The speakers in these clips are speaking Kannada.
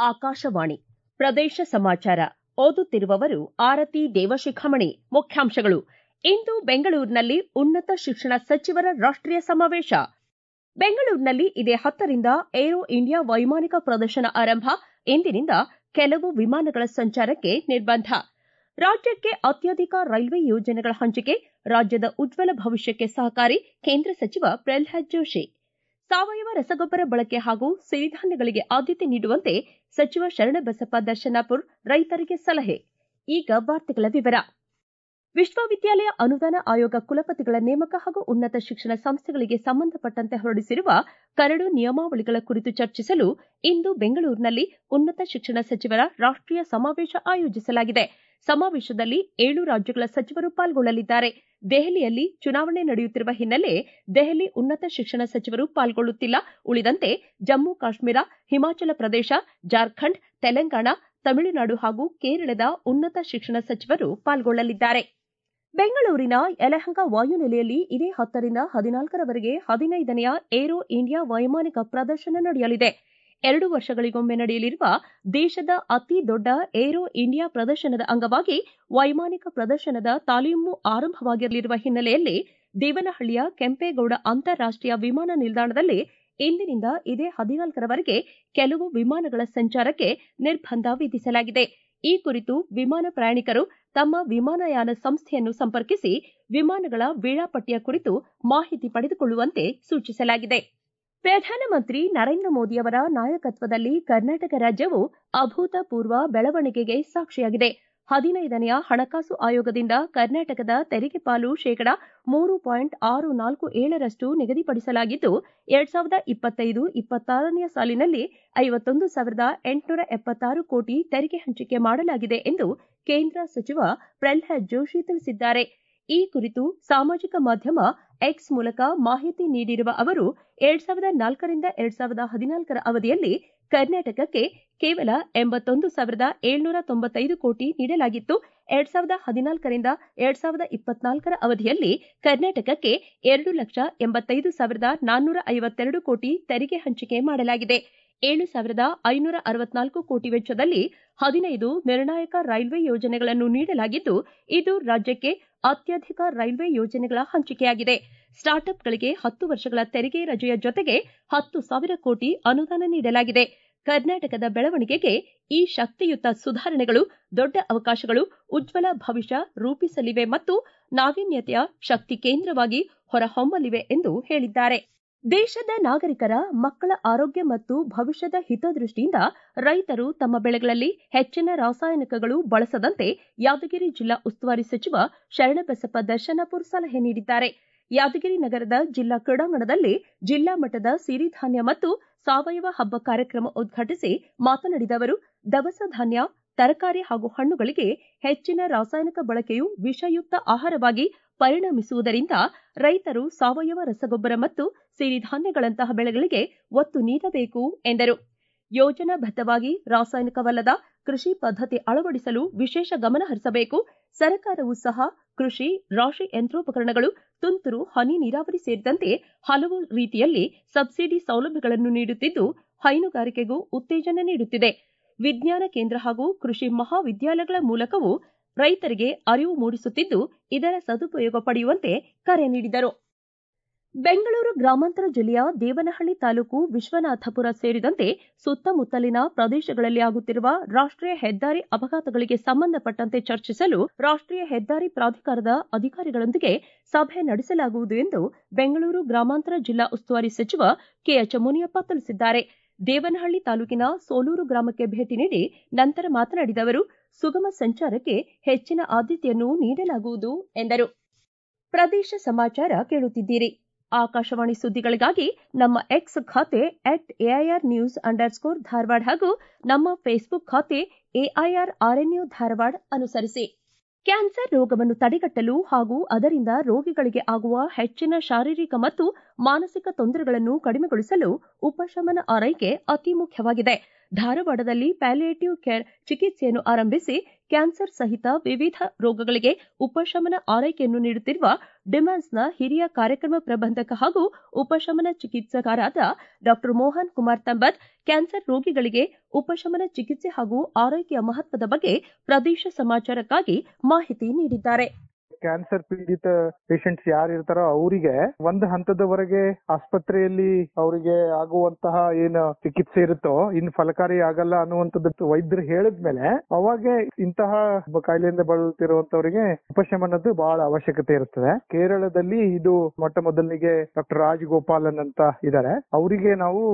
ಆಕಾಶವಾಣಿ ಪ್ರದೇಶ ಸಮಾಚಾರ ಓದುತ್ತಿರುವವರು ಆರತಿ ದೇವಶಿಖಾಮಣಿ ಮುಖ್ಯಾಂಶಗಳು ಇಂದು ಬೆಂಗಳೂರಿನಲ್ಲಿ ಉನ್ನತ ಶಿಕ್ಷಣ ಸಚಿವರ ರಾಷ್ಟೀಯ ಸಮಾವೇಶ ಬೆಂಗಳೂರಿನಲ್ಲಿ ಇದೇ ಹತ್ತರಿಂದ ಏರೋ ಇಂಡಿಯಾ ವೈಮಾನಿಕ ಪ್ರದರ್ಶನ ಆರಂಭ ಇಂದಿನಿಂದ ಕೆಲವು ವಿಮಾನಗಳ ಸಂಚಾರಕ್ಕೆ ನಿರ್ಬಂಧ ರಾಜ್ಯಕ್ಕೆ ಅತ್ಯಧಿಕ ರೈಲ್ವೆ ಯೋಜನೆಗಳ ಹಂಚಿಕೆ ರಾಜ್ಯದ ಉಜ್ವಲ ಭವಿಷ್ಯಕ್ಕೆ ಸಹಕಾರಿ ಕೇಂದ್ರ ಸಚಿವ ಪ್ರಲ್ಹಾದ್ ಜೋಶಿ ಸಾವಯವ ರಸಗೊಬ್ಬರ ಬಳಕೆ ಹಾಗೂ ಸಿರಿಧಾನ್ಯಗಳಿಗೆ ಆದ್ಯತೆ ನೀಡುವಂತೆ ಸಚಿವ ಶರಣಬಸಪ್ಪ ದರ್ಶನಾಪುರ್ ರೈತರಿಗೆ ಸಲಹೆ ಈಗ ವಾರ್ತೆಗಳ ವಿವರ ವಿಶ್ವವಿದ್ಯಾಲಯ ಅನುದಾನ ಆಯೋಗ ಕುಲಪತಿಗಳ ನೇಮಕ ಹಾಗೂ ಉನ್ನತ ಶಿಕ್ಷಣ ಸಂಸ್ಥೆಗಳಿಗೆ ಸಂಬಂಧಪಟ್ಟಂತೆ ಹೊರಡಿಸಿರುವ ಕರಡು ನಿಯಮಾವಳಿಗಳ ಕುರಿತು ಚರ್ಚಿಸಲು ಇಂದು ಬೆಂಗಳೂರಿನಲ್ಲಿ ಉನ್ನತ ಶಿಕ್ಷಣ ಸಚಿವರ ರಾಷ್ಟೀಯ ಸಮಾವೇಶ ಆಯೋಜಿಸಲಾಗಿದೆ ಸಮಾವೇಶದಲ್ಲಿ ಏಳು ರಾಜ್ಯಗಳ ಸಚಿವರು ಪಾಲ್ಗೊಳ್ಳಲಿದ್ದಾರೆ ದೆಹಲಿಯಲ್ಲಿ ಚುನಾವಣೆ ನಡೆಯುತ್ತಿರುವ ಹಿನ್ನೆಲೆ ದೆಹಲಿ ಉನ್ನತ ಶಿಕ್ಷಣ ಸಚಿವರು ಪಾಲ್ಗೊಳ್ಳುತ್ತಿಲ್ಲ ಉಳಿದಂತೆ ಜಮ್ಮು ಕಾಶ್ಮೀರ ಹಿಮಾಚಲ ಪ್ರದೇಶ ಜಾರ್ಖಂಡ್ ತೆಲಂಗಾಣ ತಮಿಳುನಾಡು ಹಾಗೂ ಕೇರಳದ ಉನ್ನತ ಶಿಕ್ಷಣ ಸಚಿವರು ಪಾಲ್ಗೊಳ್ಳಲಿದ್ದಾರೆ ಬೆಂಗಳೂರಿನ ಯಲಹಂಕ ವಾಯುನೆಲೆಯಲ್ಲಿ ಇದೇ ಹತ್ತರಿಂದ ಹದಿನಾಲ್ಕರವರೆಗೆ ಹದಿನೈದನೆಯ ಏರೋ ಇಂಡಿಯಾ ವೈಮಾನಿಕ ಪ್ರದರ್ಶನ ನಡೆಯಲಿದೆ ಎರಡು ವರ್ಷಗಳಿಗೊಮ್ಮೆ ನಡೆಯಲಿರುವ ದೇಶದ ಅತಿ ದೊಡ್ಡ ಏರೋ ಇಂಡಿಯಾ ಪ್ರದರ್ಶನದ ಅಂಗವಾಗಿ ವೈಮಾನಿಕ ಪ್ರದರ್ಶನದ ತಾಲೀಮು ಆರಂಭವಾಗಿರಲಿರುವ ಹಿನ್ನೆಲೆಯಲ್ಲಿ ದೇವನಹಳ್ಳಿಯ ಕೆಂಪೇಗೌಡ ಅಂತಾರಾಷ್ಟೀಯ ವಿಮಾನ ನಿಲ್ದಾಣದಲ್ಲಿ ಇಂದಿನಿಂದ ಇದೇ ಹದಿನಾಲ್ಕರವರೆಗೆ ಕೆಲವು ವಿಮಾನಗಳ ಸಂಚಾರಕ್ಕೆ ನಿರ್ಬಂಧ ವಿಧಿಸಲಾಗಿದೆ ಈ ಕುರಿತು ವಿಮಾನ ಪ್ರಯಾಣಿಕರು ತಮ್ಮ ವಿಮಾನಯಾನ ಸಂಸ್ಥೆಯನ್ನು ಸಂಪರ್ಕಿಸಿ ವಿಮಾನಗಳ ವೇಳಾಪಟ್ಟಿಯ ಕುರಿತು ಮಾಹಿತಿ ಪಡೆದುಕೊಳ್ಳುವಂತೆ ಸೂಚಿಸಲಾಗಿದೆ ಪ್ರಧಾನಮಂತ್ರಿ ನರೇಂದ್ರ ಮೋದಿಯವರ ನಾಯಕತ್ವದಲ್ಲಿ ಕರ್ನಾಟಕ ರಾಜ್ಯವು ಅಭೂತಪೂರ್ವ ಬೆಳವಣಿಗೆಗೆ ಸಾಕ್ಷಿಯಾಗಿದೆ ಹದಿನೈದನೆಯ ಹಣಕಾಸು ಆಯೋಗದಿಂದ ಕರ್ನಾಟಕದ ತೆರಿಗೆ ಪಾಲು ಶೇಕಡ ಮೂರು ಪಾಯಿಂಟ್ ಆರು ನಾಲ್ಕು ಏಳರಷ್ಟು ನಿಗದಿಪಡಿಸಲಾಗಿದ್ದು ಎರಡ್ ಸಾವಿರದ ಇಪ್ಪತ್ತೈದು ಇಪ್ಪತ್ತಾರನೆಯ ಸಾಲಿನಲ್ಲಿ ಐವತ್ತೊಂದು ಸಾವಿರದ ಎಂಟುನೂರ ಎಪ್ಪತ್ತಾರು ಕೋಟಿ ತೆರಿಗೆ ಹಂಚಿಕೆ ಮಾಡಲಾಗಿದೆ ಎಂದು ಕೇಂದ್ರ ಸಚಿವ ಪ್ರಲ್ಹಾದ್ ಜೋಶಿ ತಿಳಿಸಿದ್ದಾರೆ ಈ ಕುರಿತು ಸಾಮಾಜಿಕ ಮಾಧ್ಯಮ ಎಕ್ಸ್ ಮೂಲಕ ಮಾಹಿತಿ ನೀಡಿರುವ ಅವರು ಎರಡ್ ಸಾವಿರದ ನಾಲ್ಕರಿಂದ ಎರಡ್ ಸಾವಿರದ ಹದಿನಾಲ್ಕರ ಅವಧಿಯಲ್ಲಿ ಕರ್ನಾಟಕಕ್ಕೆ ಕೇವಲ ಎಂಬತ್ತೊಂದು ಸಾವಿರದ ಏಳ್ನೂರ ತೊಂಬತ್ತೈದು ಕೋಟಿ ನೀಡಲಾಗಿತ್ತು ಎರಡ್ ಸಾವಿರದ ಹದಿನಾಲ್ಕರಿಂದ ಎರಡ್ ಸಾವಿರದ ಇಪ್ಪತ್ನಾಲ್ಕರ ಅವಧಿಯಲ್ಲಿ ಕರ್ನಾಟಕಕ್ಕೆ ಎರಡು ಲಕ್ಷ ಎಂಬತ್ತೈದು ಸಾವಿರದ ನಾನ್ನೂರ ಐವತ್ತೆರಡು ಕೋಟಿ ತೆರಿಗೆ ಹಂಚಿಕೆ ಮಾಡಲಾಗಿದೆ ಏಳು ಸಾವಿರದ ಐನೂರ ಅರವತ್ನಾಲ್ಕು ಕೋಟಿ ವೆಚ್ಚದಲ್ಲಿ ಹದಿನೈದು ನಿರ್ಣಾಯಕ ರೈಲ್ವೆ ಯೋಜನೆಗಳನ್ನು ನೀಡಲಾಗಿದ್ದು ಇದು ರಾಜ್ಯಕ್ಕೆ ಅತ್ಯಧಿಕ ರೈಲ್ವೆ ಯೋಜನೆಗಳ ಹಂಚಿಕೆಯಾಗಿದೆ ಸ್ಟಾರ್ಟ್ಅಪ್ಗಳಿಗೆ ಹತ್ತು ವರ್ಷಗಳ ತೆರಿಗೆ ರಜೆಯ ಜೊತೆಗೆ ಹತ್ತು ಸಾವಿರ ಕೋಟಿ ಅನುದಾನ ನೀಡಲಾಗಿದೆ ಕರ್ನಾಟಕದ ಬೆಳವಣಿಗೆಗೆ ಈ ಶಕ್ತಿಯುತ ಸುಧಾರಣೆಗಳು ದೊಡ್ಡ ಅವಕಾಶಗಳು ಉಜ್ವಲ ಭವಿಷ್ಯ ರೂಪಿಸಲಿವೆ ಮತ್ತು ನಾವೀನ್ಯತೆಯ ಶಕ್ತಿ ಕೇಂದ್ರವಾಗಿ ಹೊರಹೊಮ್ಮಲಿವೆ ಎಂದು ಹೇಳಿದ್ದಾರೆ ದೇಶದ ನಾಗರಿಕರ ಮಕ್ಕಳ ಆರೋಗ್ಯ ಮತ್ತು ಭವಿಷ್ಯದ ಹಿತದೃಷ್ಟಿಯಿಂದ ರೈತರು ತಮ್ಮ ಬೆಳೆಗಳಲ್ಲಿ ಹೆಚ್ಚಿನ ರಾಸಾಯನಿಕಗಳು ಬಳಸದಂತೆ ಯಾದಗಿರಿ ಜಿಲ್ಲಾ ಉಸ್ತುವಾರಿ ಸಚಿವ ಶರಣಬಸಪ್ಪ ದರ್ಶನಾಪುರ್ ಸಲಹೆ ನೀಡಿದ್ದಾರೆ ಯಾದಗಿರಿ ನಗರದ ಜಿಲ್ಲಾ ಕ್ರೀಡಾಂಗಣದಲ್ಲಿ ಜಿಲ್ಲಾ ಮಟ್ಟದ ಸಿರಿಧಾನ್ಯ ಮತ್ತು ಸಾವಯವ ಹಬ್ಬ ಕಾರ್ಯಕ್ರಮ ಉದ್ಘಾಟಿಸಿ ಮಾತನಾಡಿದ ಅವರು ದವಸ ಧಾನ್ಯ ತರಕಾರಿ ಹಾಗೂ ಹಣ್ಣುಗಳಿಗೆ ಹೆಚ್ಚಿನ ರಾಸಾಯನಿಕ ಬಳಕೆಯು ವಿಷಯುಕ್ತ ಆಹಾರವಾಗಿ ಪರಿಣಮಿಸುವುದರಿಂದ ರೈತರು ಸಾವಯವ ರಸಗೊಬ್ಬರ ಮತ್ತು ಸಿರಿಧಾನ್ಯಗಳಂತಹ ಬೆಳೆಗಳಿಗೆ ಒತ್ತು ನೀಡಬೇಕು ಎಂದರು ಯೋಜನಾಬದ್ದವಾಗಿ ರಾಸಾಯನಿಕವಲ್ಲದ ಕೃಷಿ ಪದ್ಧತಿ ಅಳವಡಿಸಲು ವಿಶೇಷ ಗಮನ ಹರಿಸಬೇಕು ಸರ್ಕಾರವೂ ಸಹ ಕೃಷಿ ರಾಶಿ ಯಂತ್ರೋಪಕರಣಗಳು ತುಂತುರು ಹನಿ ನೀರಾವರಿ ಸೇರಿದಂತೆ ಹಲವು ರೀತಿಯಲ್ಲಿ ಸಬ್ಸಿಡಿ ಸೌಲಭ್ಯಗಳನ್ನು ನೀಡುತ್ತಿದ್ದು ಹೈನುಗಾರಿಕೆಗೂ ಉತ್ತೇಜನ ನೀಡುತ್ತಿದೆ ವಿಜ್ಞಾನ ಕೇಂದ್ರ ಹಾಗೂ ಕೃಷಿ ಮಹಾವಿದ್ಯಾಲಯಗಳ ಮೂಲಕವೂ ರೈತರಿಗೆ ಅರಿವು ಮೂಡಿಸುತ್ತಿದ್ದು ಇದರ ಸದುಪಯೋಗ ಪಡೆಯುವಂತೆ ಕರೆ ನೀಡಿದರು ಬೆಂಗಳೂರು ಗ್ರಾಮಾಂತರ ಜಿಲ್ಲೆಯ ದೇವನಹಳ್ಳಿ ತಾಲೂಕು ವಿಶ್ವನಾಥಪುರ ಸೇರಿದಂತೆ ಸುತ್ತಮುತ್ತಲಿನ ಪ್ರದೇಶಗಳಲ್ಲಿ ಆಗುತ್ತಿರುವ ರಾಷ್ಟೀಯ ಹೆದ್ದಾರಿ ಅಪಘಾತಗಳಿಗೆ ಸಂಬಂಧಪಟ್ಟಂತೆ ಚರ್ಚಿಸಲು ರಾಷ್ಟೀಯ ಹೆದ್ದಾರಿ ಪ್ರಾಧಿಕಾರದ ಅಧಿಕಾರಿಗಳೊಂದಿಗೆ ಸಭೆ ನಡೆಸಲಾಗುವುದು ಎಂದು ಬೆಂಗಳೂರು ಗ್ರಾಮಾಂತರ ಜಿಲ್ಲಾ ಉಸ್ತುವಾರಿ ಸಚಿವ ಕೆಎಚ್ ಮುನಿಯಪ್ಪ ತಿಳಿಸಿದ್ದಾರೆ ದೇವನಹಳ್ಳಿ ತಾಲೂಕಿನ ಸೋಲೂರು ಗ್ರಾಮಕ್ಕೆ ಭೇಟಿ ನೀಡಿ ನಂತರ ಮಾತನಾಡಿದ ಅವರು ಸುಗಮ ಸಂಚಾರಕ್ಕೆ ಹೆಚ್ಚಿನ ಆದ್ಯತೆಯನ್ನು ನೀಡಲಾಗುವುದು ಎಂದರು ಪ್ರದೇಶ ಸಮಾಚಾರ ಕೇಳುತ್ತಿದ್ದೀರಿ ಆಕಾಶವಾಣಿ ಸುದ್ದಿಗಳಿಗಾಗಿ ನಮ್ಮ ಎಕ್ಸ್ ಖಾತೆ at AIR news underscore Dharwad ಹಾಗೂ ನಮ್ಮ ಫೇಸ್ಬುಕ್ ಖಾತೆ ಎಐಆರ್ ಆರ್ಎನ್ಯು ಧಾರವಾಡ ಅನುಸರಿಸಿ ಕ್ಯಾನ್ಸರ್ ರೋಗವನ್ನು ತಡೆಗಟ್ಟಲು ಹಾಗೂ ಅದರಿಂದ ರೋಗಿಗಳಿಗೆ ಆಗುವ ಹೆಚ್ಚಿನ ಶಾರೀರಿಕ ಮತ್ತು ಮಾನಸಿಕ ತೊಂದರೆಗಳನ್ನು ಕಡಿಮೆಗೊಳಿಸಲು ಉಪಶಮನ ಆರೈಕೆ ಅತಿ ಮುಖ್ಯವಾಗಿದೆ ಧಾರವಾಡದಲ್ಲಿ ಪ್ಯಾಲಿಯೇಟಿವ್ ಕೇರ್ ಚಿಕಿತ್ಸೆಯನ್ನು ಆರಂಭಿಸಿ ಕ್ಯಾನ್ಸರ್ ಸಹಿತ ವಿವಿಧ ರೋಗಗಳಿಗೆ ಉಪಶಮನ ಆರೈಕೆಯನ್ನು ನೀಡುತ್ತಿರುವ ಡಿಮ್ಯಾನ್ಸ್ನ ಹಿರಿಯ ಕಾರ್ಯಕ್ರಮ ಪ್ರಬಂಧಕ ಹಾಗೂ ಉಪಶಮನ ಚಿಕಿತ್ಸಕರಾದ ಡಾ ಮೋಹನ್ ಕುಮಾರ್ ತಂಬತ್ ಕ್ಯಾನ್ಸರ್ ರೋಗಿಗಳಿಗೆ ಉಪಶಮನ ಚಿಕಿತ್ಸೆ ಹಾಗೂ ಆರೈಕೆಯ ಮಹತ್ವದ ಬಗ್ಗೆ ಪ್ರದೇಶ ಸಮಾಚಾರಕ್ಕಾಗಿ ಮಾಹಿತಿ ನೀಡಿದ್ದಾರೆ ಕ್ಯಾನ್ಸರ್ ಪೀಡಿತ ಪೇಷಂಟ್ಸ್ ಯಾರು ಇರ್ತಾರೋ ಅವರಿಗೆ ಒಂದು ಹಂತದವರೆಗೆ ಆಸ್ಪತ್ರೆಯಲ್ಲಿ ಅವರಿಗೆ ಆಗುವಂತಹ ಏನು ಚಿಕಿತ್ಸೆ ಇರುತ್ತೋ ಇನ್ ಫಲಕಾರಿ ಆಗಲ್ಲ ಅನ್ನುವಂಥದ್ದು ವೈದ್ಯರು ಹೇಳಿದ್ಮೇಲೆ ಅವಾಗೆ ಇಂತಹ ಕಾಯಿಲೆಯಿಂದ ಬಳಲುತ್ತಿರುವಂತವರಿಗೆ ಉಪಶಮನದ್ದು ಬಹಳ ಅವಶ್ಯಕತೆ ಇರುತ್ತದೆ ಕೇರಳದಲ್ಲಿ ಇದು ಮೊಟ್ಟ ಮೊದಲಿಗೆ ಡಾಕ್ಟರ್ ರಾಜ್ ಗೋಪಾಲನ್ ಅಂತ ಇದ್ದಾರೆ ಅವರಿಗೆ ನಾವು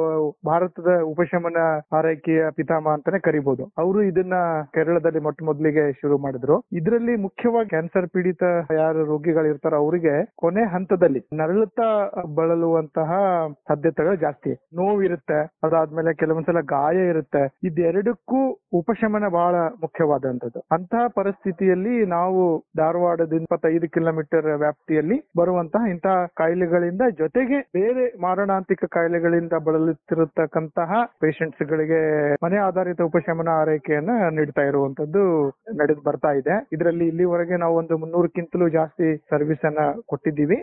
ಭಾರತದ ಉಪಶಮನ ಆರೈಕೆಯ ಪಿತಾಮ ಅಂತಾನೆ ಕರಿಬಹುದು ಅವರು ಇದನ್ನ ಕೇರಳದಲ್ಲಿ ಮೊಟ್ಟ ಮೊದಲಿಗೆ ಶುರು ಮಾಡಿದ್ರು ಇದರಲ್ಲಿ ಮುಖ್ಯವಾಗಿ ಕ್ಯಾನ್ಸರ್ ಪೀಡಿತ ಯಾರು ರೋಗಿಗಳು ಇರ್ತಾರೋ ಅವರಿಗೆ ಕೊನೆ ಹಂತದಲ್ಲಿ ನರಳುತ್ತಾ ಬಳಲುವಂತಹ ಸಾಧ್ಯತೆಗಳು ಜಾಸ್ತಿ ನೋವಿರುತ್ತೆ ಅದಾದ್ಮೇಲೆ ಕೆಲವೊಂದ್ಸಲ ಗಾಯ ಇರುತ್ತೆ ಇದೆರಡಕ್ಕೂ ಉಪಶಮನ ಬಹಳ ಮುಖ್ಯವಾದಂತದ್ದು ಅಂತಹ ಪರಿಸ್ಥಿತಿಯಲ್ಲಿ ನಾವು ಧಾರವಾಡದ ಇಪ್ಪತ್ತೈದು ಕಿಲೋಮೀಟರ್ ವ್ಯಾಪ್ತಿಯಲ್ಲಿ ಬರುವಂತಹ ಇಂತಹ ಕಾಯಿಲೆಗಳಿಂದ ಜೊತೆಗೆ ಬೇರೆ ಮಾರಣಾಂತಿಕ ಕಾಯಿಲೆಗಳಿಂದ ಬಳಲುತ್ತಿರತಕ್ಕಂತಹ ಪೇಷಂಟ್ಸ್ ಗಳಿಗೆ ಮನೆ ಆಧಾರಿತ ಉಪಶಮನ ಆರೈಕೆಯನ್ನ ನೀಡ್ತಾ ಇರುವಂತದ್ದು ನಡೆದು ಬರ್ತಾ ಇದೆ ಇದರಲ್ಲಿ ಇಲ್ಲಿವರೆಗೆ ನಾವು ಒಂದು ಮುನ್ನೂರಕ್ಕಿಂತಲೂ ಜಾಸ್ತಿ ಸರ್ವಿಸ್ ಅನ್ನ ಕೊಟ್ಟಿದ್ದೀವಿ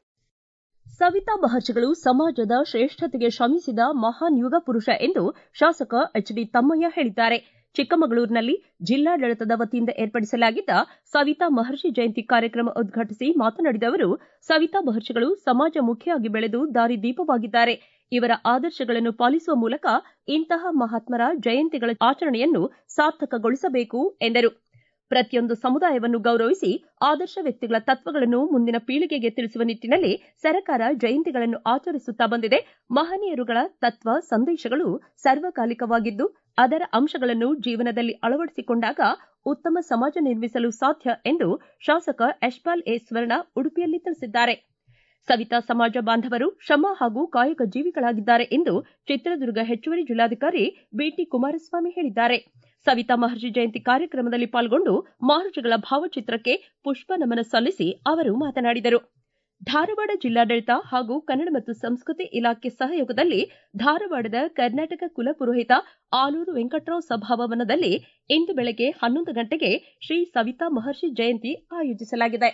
ಸವಿತಾ ಮಹರ್ಷಿಗಳು ಸಮಾಜದ ಶ್ರೇಷ್ಠತೆಗೆ ಶ್ರಮಿಸಿದ ಮಹಾನ್ ಯುಗ ಪುರುಷ ಎಂದು ಶಾಸಕ ಎಚ್ ಡಿ ತಮ್ಮಯ್ಯ ಹೇಳಿದ್ದಾರೆ ಚಿಕ್ಕಮಗಳೂರಿನಲ್ಲಿ ಜಿಲ್ಲಾಡಳಿತದ ವತಿಯಿಂದ ಏರ್ಪಡಿಸಲಾಗಿದ್ದ ಸವಿತಾ ಮಹರ್ಷಿ ಜಯಂತಿ ಕಾರ್ಯಕ್ರಮ ಉದ್ಘಾಟಿಸಿ ಮಾತನಾಡಿದ ಅವರು ಸವಿತಾ ಮಹರ್ಷಿಗಳು ಸಮಾಜಮುಖಿಯಾಗಿ ಬೆಳೆದು ದಾರಿದೀಪವಾಗಿದ್ದಾರೆ ಇವರ ಆದರ್ಶಗಳನ್ನು ಪಾಲಿಸುವ ಮೂಲಕ ಇಂತಹ ಮಹಾತ್ಮರ ಜಯಂತಿಗಳ ಆಚರಣೆಯನ್ನು ಸಾರ್ಥಕಗೊಳಿಸಬೇಕು ಎಂದರು ಪ್ರತಿಯೊಂದು ಸಮುದಾಯವನ್ನು ಗೌರವಿಸಿ ಆದರ್ಶ ವ್ಯಕ್ತಿಗಳ ತತ್ವಗಳನ್ನು ಮುಂದಿನ ಪೀಳಿಗೆಗೆ ತಿಳಿಸುವ ನಿಟ್ಟಿನಲ್ಲಿ ಸರ್ಕಾರ ಜಯಂತಿಗಳನ್ನು ಆಚರಿಸುತ್ತಾ ಬಂದಿದೆ ಮಹನೀಯರುಗಳ ತತ್ವ ಸಂದೇಶಗಳು ಸರ್ವಕಾಲಿಕವಾಗಿದ್ದು ಅದರ ಅಂಶಗಳನ್ನು ಜೀವನದಲ್ಲಿ ಅಳವಡಿಸಿಕೊಂಡಾಗ ಉತ್ತಮ ಸಮಾಜ ನಿರ್ಮಿಸಲು ಸಾಧ್ಯ ಎಂದು ಶಾಸಕ ಯಶ್ಪಾಲ್ ಎ ಸ್ವರ್ಣ ಉಡುಪಿಯಲ್ಲಿ ತಿಳಿಸಿದ್ದಾರೆ ಸವಿತಾ ಸಮಾಜ ಬಾಂಧವರು ಶ್ರಮ ಹಾಗೂ ಕಾಯಕ ಜೀವಿಗಳಾಗಿದ್ದಾರೆ ಎಂದು ಚಿತ್ರದುರ್ಗ ಹೆಚ್ಚುವರಿ ಜಿಲ್ಲಾಧಿಕಾರಿ ಬಿಟಿ ಕುಮಾರಸ್ವಾಮಿ ಹೇಳಿದ್ದಾರೆ ಸವಿತಾ ಮಹರ್ಷಿ ಜಯಂತಿ ಕಾರ್ಯಕ್ರಮದಲ್ಲಿ ಪಾಲ್ಗೊಂಡು ಮಹರ್ಷಿಗಳ ಭಾವಚಿತ್ರಕ್ಕೆ ಪುಷ್ಪ ನಮನ ಸಲ್ಲಿಸಿ ಅವರು ಮಾತನಾಡಿದರು ಧಾರವಾಡ ಜಿಲ್ಲಾಡಳಿತ ಹಾಗೂ ಕನ್ನಡ ಮತ್ತು ಸಂಸ್ಕೃತಿ ಇಲಾಖೆ ಸಹಯೋಗದಲ್ಲಿ ಧಾರವಾಡದ ಕರ್ನಾಟಕ ಕುಲಪುರೋಹಿತ ಆಲೂರು ವೆಂಕಟರಾವ್ ಸಭಾಭವನದಲ್ಲಿ ಇಂದು ಬೆಳಗ್ಗೆ ಹನ್ನೊಂದು ಗಂಟೆಗೆ ಶ್ರೀ ಸವಿತಾ ಮಹರ್ಷಿ ಜಯಂತಿ ಆಯೋಜಿಸಲಾಗಿದೆ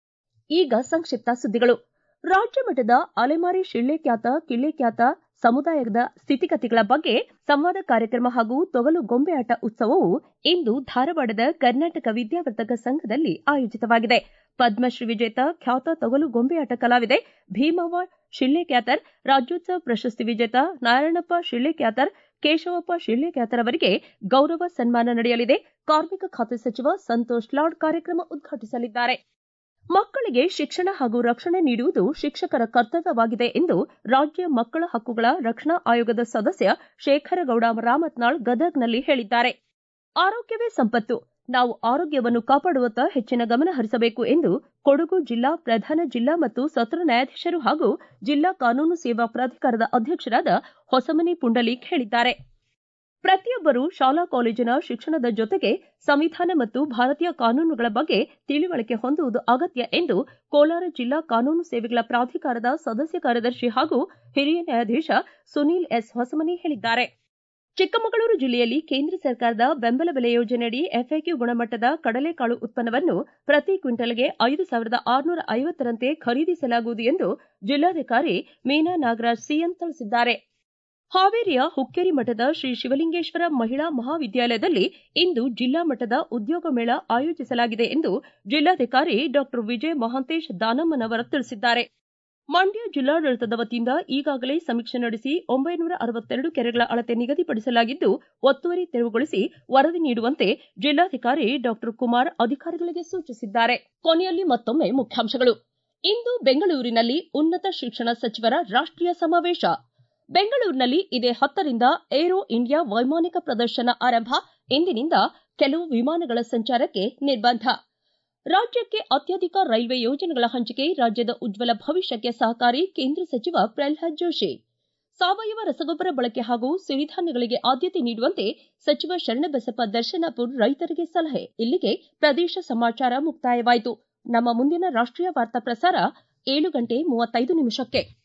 ಈಗ ಸಂಕ್ಷಿಪ್ತ ಸುದ್ದಿಗಳು ರಾಜ್ಯ ಮಟ್ಟದ ಅಲೆಮಾರಿ ಶಿಳ್ಳೆಖ್ಯಾತ ಕಿಳ್ಳೆಖ್ಯಾತ ಸಮುದಾಯದ ಸ್ಥಿತಿಗತಿಗಳ ಬಗ್ಗೆ ಸಂವಾದ ಕಾರ್ಯಕ್ರಮ ಹಾಗೂ ತೊಗಲು ಗೊಂಬೆ ಆಟ ಉತ್ಸವವು ಇಂದು ಧಾರವಾಡದ ಕರ್ನಾಟಕ ವಿದ್ಯಾವರ್ಧಕ ಸಂಘದಲ್ಲಿ ಆಯೋಜಿತವಾಗಿದೆ ಪದ್ಮಶ್ರೀ ವಿಜೇತ ಖ್ಯಾತ ತೊಗಲು ಗೊಂಬೆಯಾಟ ಕಲಾವಿದೆ ಭೀಮವ್ವ ಶಿಳ್ಳೆಕ್ಯಾತರ್ ರಾಜ್ಯೋತ್ಸವ ಪ್ರಶಸ್ತಿ ವಿಜೇತ ನಾರಾಯಣಪ್ಪ ಶಿಳ್ಳೆಕ್ಯಾತರ್ ಕೇಶವಪ್ಪ ಶಿಳ್ಳೆಕ್ಯಾತರ್ ಅವರಿಗೆ ಗೌರವ ಸನ್ಮಾನ ನಡೆಯಲಿದೆ ಕಾರ್ಮಿಕ ಖಾತೆ ಸಚಿವ ಸಂತೋಷ್ ಲಾಡ್ ಕಾರ್ಯಕ್ರಮ ಉದ್ಘಾಟಿಸಲಿದ್ದಾರೆ ಮಕ್ಕಳಿಗೆ ಶಿಕ್ಷಣ ಹಾಗೂ ರಕ್ಷಣೆ ನೀಡುವುದು ಶಿಕ್ಷಕರ ಕರ್ತವ್ಯವಾಗಿದೆ ಎಂದು ರಾಜ್ಯ ಮಕ್ಕಳ ಹಕ್ಕುಗಳ ರಕ್ಷಣಾ ಆಯೋಗದ ಸದಸ್ಯ ಶೇಖರಗೌಡ ರಾಮತ್ನಾಳ್ ಗದಗ್ನಲ್ಲಿ ಹೇಳಿದ್ದಾರೆ ಆರೋಗ್ಯವೇ ಸಂಪತ್ತು ನಾವು ಆರೋಗ್ಯವನ್ನು ಕಾಪಾಡುವತ್ತ ಹೆಚ್ಚಿನ ಗಮನ ಹರಿಸಬೇಕು ಎಂದು ಕೊಡಗು ಜಿಲ್ಲಾ ಪ್ರಧಾನ ಜಿಲ್ಲಾ ಮತ್ತು ಸತ್ರ ನ್ಯಾಯಾಧೀಶರು ಹಾಗೂ ಜಿಲ್ಲಾ ಕಾನೂನು ಸೇವಾ ಪ್ರಾಧಿಕಾರದ ಅಧ್ಯಕ್ಷರಾದ ಹೊಸಮನಿ ಪುಂಡಲೀಕ್ ಹೇಳಿದ್ದಾರೆ ಪ್ರತಿಯೊಬ್ಬರು ಶಾಲಾ ಕಾಲೇಜಿನ ಶಿಕ್ಷಣದ ಜೊತೆಗೆ ಸಂವಿಧಾನ ಮತ್ತು ಭಾರತೀಯ ಕಾನೂನುಗಳ ಬಗ್ಗೆ ತಿಳಿವಳಿಕೆ ಹೊಂದುವುದು ಅಗತ್ಯ ಎಂದು ಕೋಲಾರ ಜಿಲ್ಲಾ ಕಾನೂನು ಸೇವೆಗಳ ಪ್ರಾಧಿಕಾರದ ಸದಸ್ಯ ಕಾರ್ಯದರ್ಶಿ ಹಾಗೂ ಹಿರಿಯ ನ್ಯಾಯಾಧೀಶ ಸುನೀಲ್ ಎಸ್ ಹೊಸಮನಿ ಹೇಳಿದ್ದಾರೆ ಚಿಕ್ಕಮಗಳೂರು ಜಿಲ್ಲೆಯಲ್ಲಿ ಕೇಂದ್ರ ಸರ್ಕಾರದ ಬೆಂಬಲ ಬೆಲೆ ಯೋಜನೆಯಡಿ ಎಫ್ಎಕ್ಯೂ ಗುಣಮಟ್ಟದ ಕಡಲೆಕಾಳು ಉತ್ಪನ್ನವನ್ನು ಪ್ರತಿ ಕ್ವಿಂಟಲ್ಗೆ ಐದು ಸಾವಿರದ ಆರುನೂರ ಐವತ್ತರಂತೆ ಖರೀದಿಸಲಾಗುವುದು ಎಂದು ಜಿಲ್ಲಾಧಿಕಾರಿ ಮೀನಾ ನಾಗರಾಜ್ ಸಿಎಂ ತಿಳಿಸಿದ್ದಾರೆ ಹಾವೇರಿಯ ಹುಕ್ಕೇರಿ ಮಠದ ಶ್ರೀ ಶಿವಲಿಂಗೇಶ್ವರ ಮಹಿಳಾ ಮಹಾವಿದ್ಯಾಲಯದಲ್ಲಿ ಇಂದು ಜಿಲ್ಲಾ ಮಟ್ಟದ ಉದ್ಯೋಗ ಮೇಳ ಆಯೋಜಿಸಲಾಗಿದೆ ಎಂದು ಜಿಲ್ಲಾಧಿಕಾರಿ ಡಾಕ್ಟರ್ ವಿಜಯ ಮಹಾಂತೇಶ್ ದಾನಮ್ಮನವರ ತಿಳಿಸಿದ್ದಾರೆ ಮಂಡ್ಯ ಜಿಲ್ಲಾಡಳಿತದ ವತಿಯಿಂದ ಈಗಾಗಲೇ ಸಮೀಕ್ಷೆ ನಡೆಸಿ ಒಂಬೈನೂರ ಅರವತ್ತೆರಡು ಕೆರೆಗಳ ಅಳತೆ ನಿಗದಿಪಡಿಸಲಾಗಿದ್ದು ಒತ್ತುವರಿ ತೆರವುಗೊಳಿಸಿ ವರದಿ ನೀಡುವಂತೆ ಜಿಲ್ಲಾಧಿಕಾರಿ ಡಾಕ್ಟರ್ ಕುಮಾರ್ ಅಧಿಕಾರಿಗಳಿಗೆ ಸೂಚಿಸಿದ್ದಾರೆ ಕೊನೆಯಲ್ಲಿ ಮತ್ತೊಮ್ಮೆ ಮುಖ್ಯಾಂಶಗಳು ಇಂದು ಬೆಂಗಳೂರಿನಲ್ಲಿ ಉನ್ನತ ಶಿಕ್ಷಣ ಸಚಿವರ ರಾಷ್ಟೀಯ ಸಮಾವೇಶ ಬೆಂಗಳೂರಿನಲ್ಲಿ ಇದೇ ಹತ್ತರಿಂದ ಏರೋ ಇಂಡಿಯಾ ವೈಮಾನಿಕ ಪ್ರದರ್ಶನ ಆರಂಭ ಇಂದಿನಿಂದ ಕೆಲವು ವಿಮಾನಗಳ ಸಂಚಾರಕ್ಕೆ ನಿರ್ಬಂಧ ರಾಜ್ಯಕ್ಕೆ ಅತ್ಯಧಿಕ ರೈಲ್ವೆ ಯೋಜನೆಗಳ ಹಂಚಿಕೆ ರಾಜ್ಯದ ಉಜ್ವಲ ಭವಿಷ್ಯಕ್ಕೆ ಸಹಕಾರಿ ಕೇಂದ್ರ ಸಚಿವ ಪ್ರಲ್ಹಾದ್ ಜೋಶಿ ಸಾವಯವ ರಸಗೊಬ್ಬರ ಬಳಕೆ ಹಾಗೂ ಸಿರಿಧಾನ್ಯಗಳಿಗೆ ಆದ್ಯತೆ ನೀಡುವಂತೆ ಸಚಿವ ಶರಣಬಸಪ್ಪ ದರ್ಶನಾಪುರ್ ರೈತರಿಗೆ ಸಲಹೆ ಇಲ್ಲಿಗೆ ಪ್ರದೇಶ ಸಮಾಚಾರ ಮುಕ್ತಾಯವಾಯಿತು ನಮ್ಮ ಮುಂದಿನ ರಾಷ್ಟೀಯ ವಾರ್ತಾ ಪ್ರಸಾರ ಏಳು ಗಂಟೆ ಮೂವತ್ತೈದು ನಿಮಿಷಕ್ಕೆ